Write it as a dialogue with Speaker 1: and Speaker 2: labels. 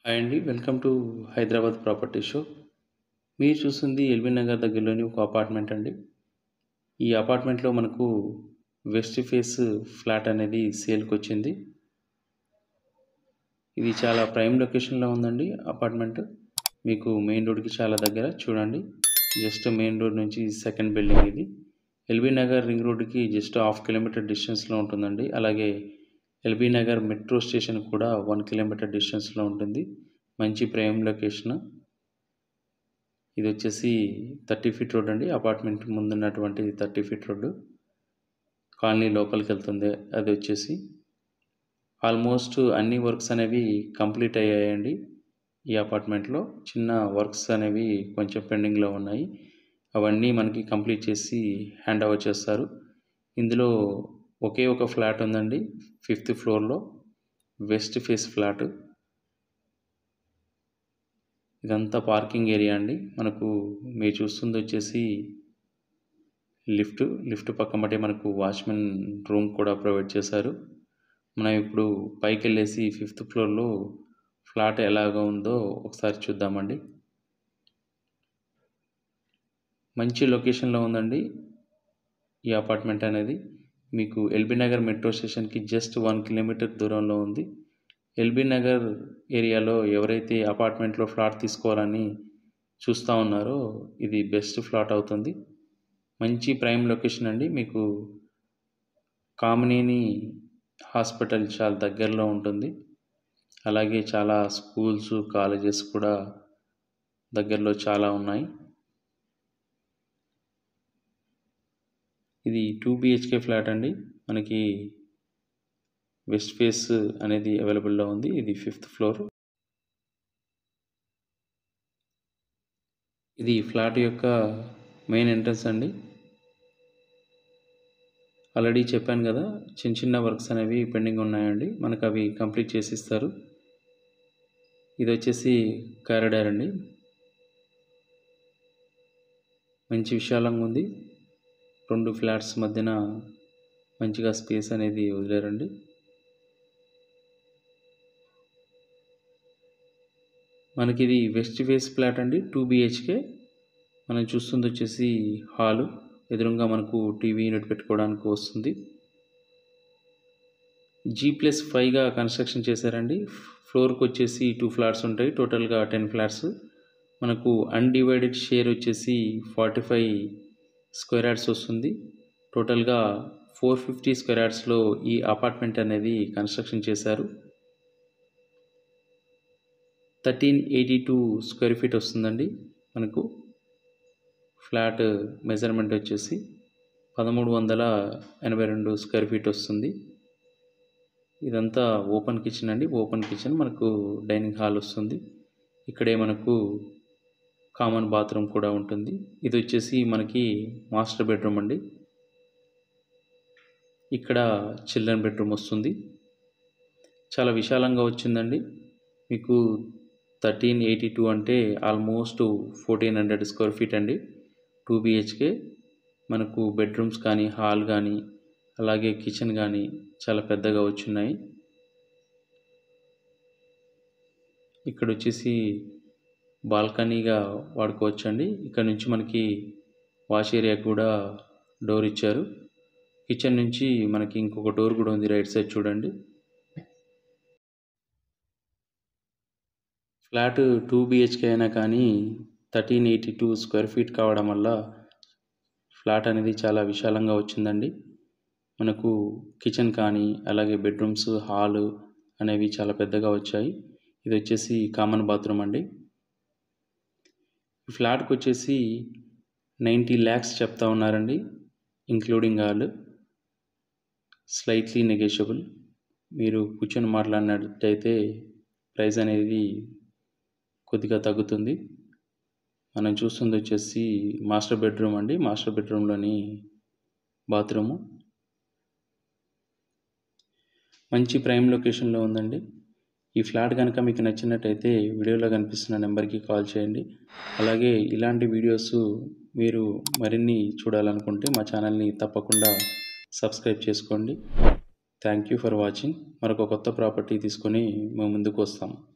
Speaker 1: hi అండి welcome to Hyderabad property show మీరు చూస్తుంది ఎల్బీ నగర్ దగ్గరలోని ఒక అపార్ట్మెంట్ అండి ఈ అపార్ట్మెంట్లో మనకు వెస్ట్ ఫేస్ ఫ్లాట్ అనేది సేల్కి వచ్చింది ఇది చాలా ప్రైమ్ లొకేషన్లో ఉందండి అపార్ట్మెంట్ మీకు మెయిన్ రోడ్కి చాలా దగ్గర చూడండి జస్ట్ మెయిన్ రోడ్ నుంచి సెకండ్ బిల్డింగ్ ఇది ఎల్బీ నగర్ రింగ్ రోడ్డుకి జస్ట్ హాఫ్ కిలోమీటర్ డిస్టెన్స్లో ఉంటుందండి అలాగే ఎల్బీ నగర్ మెట్రో స్టేషన్ కూడా వన్ కిలోమీటర్ డిస్టెన్స్లో ఉంటుంది మంచి ప్రైమ్ లొకేషన్ ఇది వచ్చేసి థర్టీ ఫీట్ రోడ్ అండి అపార్ట్మెంట్ ముందున్నటువంటి థర్టీ ఫీట్ రోడ్డు కాలనీ లోపలికి వెళ్తుంది అది వచ్చేసి ఆల్మోస్ట్ అన్ని వర్క్స్ అనేవి కంప్లీట్ అయ్యాయండి ఈ అపార్ట్మెంట్లో చిన్న వర్క్స్ అనేవి కొంచెం పెండింగ్లో ఉన్నాయి అవన్నీ మనకి కంప్లీట్ చేసి హ్యాండ్ ఓవర్ చేస్తారు ఇందులో ఒకే ఒక ఫ్లాట్ ఉందండి ఫిఫ్త్ ఫ్లోర్లో వెస్ట్ ఫేస్ ఫ్లాట్ ఇదంతా పార్కింగ్ ఏరియా అండి మనకు మీరు చూస్తుంది వచ్చేసి లిఫ్ట్ లిఫ్ట్ పక్కమటే మనకు వాచ్మెన్ రూమ్ కూడా ప్రొవైడ్ చేశారు మనం ఇప్పుడు పైకి వెళ్ళేసి ఫిఫ్త్ ఫ్లోర్లో ఫ్లాట్ ఎలాగ ఉందో ఒకసారి చూద్దామండి మంచి లొకేషన్లో ఉందండి ఈ అపార్ట్మెంట్ అనేది మీకు ఎల్బీ నగర్ మెట్రో స్టేషన్కి జస్ట్ వన్ కిలోమీటర్ దూరంలో ఉంది ఎల్బీ నగర్ ఏరియాలో ఎవరైతే అపార్ట్మెంట్లో ఫ్లాట్ తీసుకోవాలని చూస్తూ ఉన్నారో ఇది బెస్ట్ ఫ్లాట్ అవుతుంది మంచి ప్రైమ్ లొకేషన్ అండి మీకు కామినేని హాస్పిటల్ చాలా దగ్గరలో ఉంటుంది అలాగే చాలా స్కూల్స్ కాలేజెస్ కూడా దగ్గరలో చాలా ఉన్నాయి ఇది టూ బిహెచ్కే ఫ్లాట్ అండి మనకి వెస్ట్ ఫేస్ అనేది అవైలబుల్లో ఉంది ఇది ఫిఫ్త్ ఫ్లోర్ ఇది ఫ్లాట్ యొక్క మెయిన్ ఎంట్రన్స్ అండి ఆల్రెడీ చెప్పాను కదా చిన్న చిన్న వర్క్స్ అనేవి పెండింగ్ ఉన్నాయండి మనకు అవి కంప్లీట్ చేసి ఇస్తారు ఇది వచ్చేసి కారిడార్ అండి మంచి విశాలంగా ఉంది రెండు ఫ్లాట్స్ మధ్యన మంచిగా స్పేస్ అనేది వదిలేరండి మనకి ఇది వెస్ట్ ఫేస్ ఫ్లాట్ అండి టూ బిహెచ్కే మనం చూస్తుంది వచ్చేసి హాలు ఎదురుగా మనకు టీవీ యూనిట్ పెట్టుకోవడానికి వస్తుంది జీ ప్లస్ ఫైవ్గా కన్స్ట్రక్షన్ చేశారండి ఫ్లోర్కి వచ్చేసి టూ ఫ్లాట్స్ ఉంటాయి టోటల్గా టెన్ ఫ్లాట్స్ మనకు అన్డివైడెడ్ షేర్ వచ్చేసి ఫార్టీ ఫైవ్ స్క్వేర్ యార్డ్స్ వస్తుంది టోటల్గా ఫోర్ ఫిఫ్టీ స్క్వేర్ యార్డ్స్లో ఈ అపార్ట్మెంట్ అనేది కన్స్ట్రక్షన్ చేశారు thirteen eighty two square feet వస్తుందండి మనకు ఫ్లాట్ మెజర్మెంట్ వచ్చేసి పదమూడు వందల ఎనభై రెండు స్క్వేర్ ఫీట్ వస్తుంది ఇదంతా ఓపెన్ కిచెన్ అండి ఓపెన్ కిచెన్ మనకు డైనింగ్ హాల్ వస్తుంది ఇక్కడే మనకు కామన్ బాత్రూమ్ కూడా ఉంటుంది ఇది వచ్చేసి మనకి మాస్టర్ బెడ్రూమ్ అండి ఇక్కడ చిల్డ్రన్ బెడ్రూమ్ వస్తుంది చాలా విశాలంగా వచ్చిందండి మీకు థర్టీన్ ఎయిటీ టూ అంటే almost fourteen hundred square feet అండి టూ బిహెచ్కే మనకు బెడ్రూమ్స్ కానీ హాల్ కానీ అలాగే కిచెన్ కానీ చాలా పెద్దగా వచ్చున్నాయి ఇక్కడ వచ్చేసి బాల్కనీగా వాడుకోవచ్చండి ఇక్కడ నుంచి మనకి వాష్ ఏరియా కూడా డోర్ ఇచ్చారు కిచెన్ నుంచి మనకి ఇంకొక డోర్ కూడా ఉంది రైట్ సైడ్ చూడండి ఫ్లాట్ టూ బిహెచ్కే అయినా కానీ thirteen eighty two square feet కావడం వల్ల ఫ్లాట్ అనేది చాలా విశాలంగా వచ్చిందండి మనకు కిచెన్ కానీ అలాగే బెడ్రూమ్స్ హాలు అనేవి చాలా పెద్దగా వచ్చాయి ఇది వచ్చేసి కామన్ బాత్రూమ్ అండి ఫ్లాట్కి వచ్చేసి నైంటీ ల్యాక్స్ చెప్తా ఉన్నారండి ఇంక్లూడింగ్ ఆల్ స్లైట్లీ నెగోషియబుల్ మీరు కూర్చొని మాట్లాడినట్టయితే ప్రైస్ అనేది కొద్దిగా తగ్గుతుంది మనం చూస్తుంది వచ్చేసి మాస్టర్ బెడ్రూమ్ అండి మాస్టర్ బెడ్రూమ్లోని బాత్రూము మంచి ప్రైమ్ లొకేషన్లో ఉందండి ఈ ఫ్లాట్ కనుక మీకు నచ్చినట్టయితే వీడియోలో కనిపిస్తున్న నెంబర్కి కాల్ చేయండి అలాగే ఇలాంటి వీడియోస్ మీరు మరిన్ని చూడాలనుకుంటే మా ఛానల్ని తప్పకుండా సబ్స్క్రైబ్ చేసుకోండి థ్యాంక్ యూ ఫర్ వాచింగ్ మరొక కొత్త ప్రాపర్టీ తీసుకొని మేము ముందుకు వస్తాము